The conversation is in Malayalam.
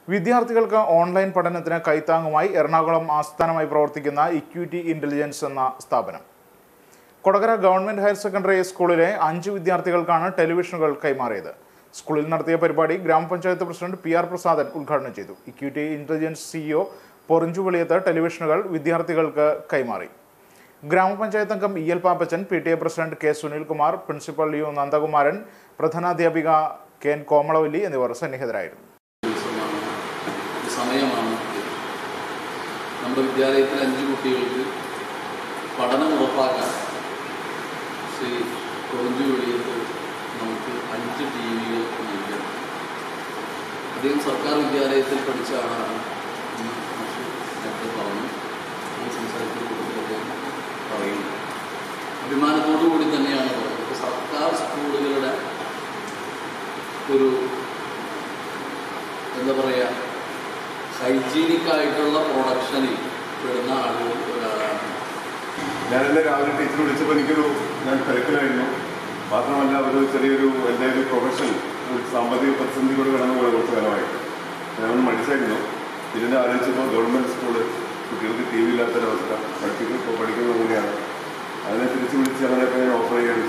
വിദ്യാർത്ഥികൾക്ക് ഓൺലൈൻ പഠനത്തിന് കൈത്താങ്ങുമായി എറണാകുളം ആസ്ഥാനമായി പ്രവർത്തിക്കുന്ന ഇക്വിറ്റി ഇന്റലിജൻസ് എന്ന സ്ഥാപനം കൊടകര ഗവൺമെന്റ് ഹയർ സെക്കൻഡറി സ്കൂളിലെ അഞ്ച് വിദ്യാർത്ഥികൾക്കാണ് ടെലിവിഷനുകൾ കൈമാറിയത് സ്കൂളിൽ നടത്തിയ പരിപാടി ഗ്രാമപഞ്ചായത്ത് പ്രസിഡന്റ് പി ആർ പ്രസാദൻ ഉദ്ഘാടനം ചെയ്തു equity intelligence CEO Porinju Veliyath ടെലിവിഷനുകൾ വിദ്യാർത്ഥികൾക്ക് കൈമാറി ഗ്രാമപഞ്ചായത്ത് അംഗം E L Pappachan P T A president K Sunilkumar principal U Nandakumaran പ്രധാനാധ്യാപിക കെ എൻ കോമളവല്ലി എന്നിവർ സന്നിഹിതരായിരുന്നു ദിവസമാണ് ഒരു സമയമാണ് ഇത്. നമ്മുടെ വിദ്യാലയത്തിലെ അഞ്ച് കുട്ടികൾക്ക് പഠനം ഉറപ്പാക്കാൻ ശ്രീ കൊറിഞ്ചു വെളിയത്ത് നമുക്ക് അഞ്ച് ടി വികൾ നൽകണം അദ്ദേഹം സർക്കാർ വിദ്യാലയത്തിൽ പഠിച്ച ആളാണ് എന്ന് മാഷ് നേരത്തെ പറഞ്ഞു ഈ സംസാരത്തിൽ കൂടുതൽ അദ്ദേഹം പറയുന്നു അഭിമാനത്തോടു കൂടി തന്നെയാണ് പറയുന്നത് ഇപ്പോൾ സർക്കാർ സ്കൂളുകളുടെ ഒരു എന്താ പറയുക ഹൈജീനിക് ആയിട്ടുള്ള പ്രൊഡക്ഷനിൽ പെടുന്ന ആളുകൾ ഒരാളാണ് ഞാൻ ഇന്ന് രാവിലെ ടീച്ചർ വിളിച്ചപ്പോൾ എനിക്കൊരു ഞാൻ തിരക്കിലായിരുന്നു മാത്രമല്ല ഒരു ചെറിയൊരു എൻ്റെ ഒരു പ്രൊഫഷൻ ഒരു സാമ്പത്തിക പ്രതിസന്ധി കൂടെ കടന്നു പോയ കുറച്ച് കാലമായിട്ട് ഞാൻ ഒന്ന് മടിച്ചായിരുന്നു ഇതിനെ ആലോചിച്ചപ്പോൾ ഗവൺമെൻറ് സ്കൂള് കുട്ടികൾക്ക് ടി വി ഇല്ലാത്തൊരവസ്ഥ പഠിപ്പിക്കും ഇപ്പോൾ പഠിക്കുന്നത് കൂടിയാണ് അതിനെ തിരിച്ച് വിളിച്ച് അങ്ങനെയൊക്കെ ഞാൻ ഓഫർ ചെയ്യാൻ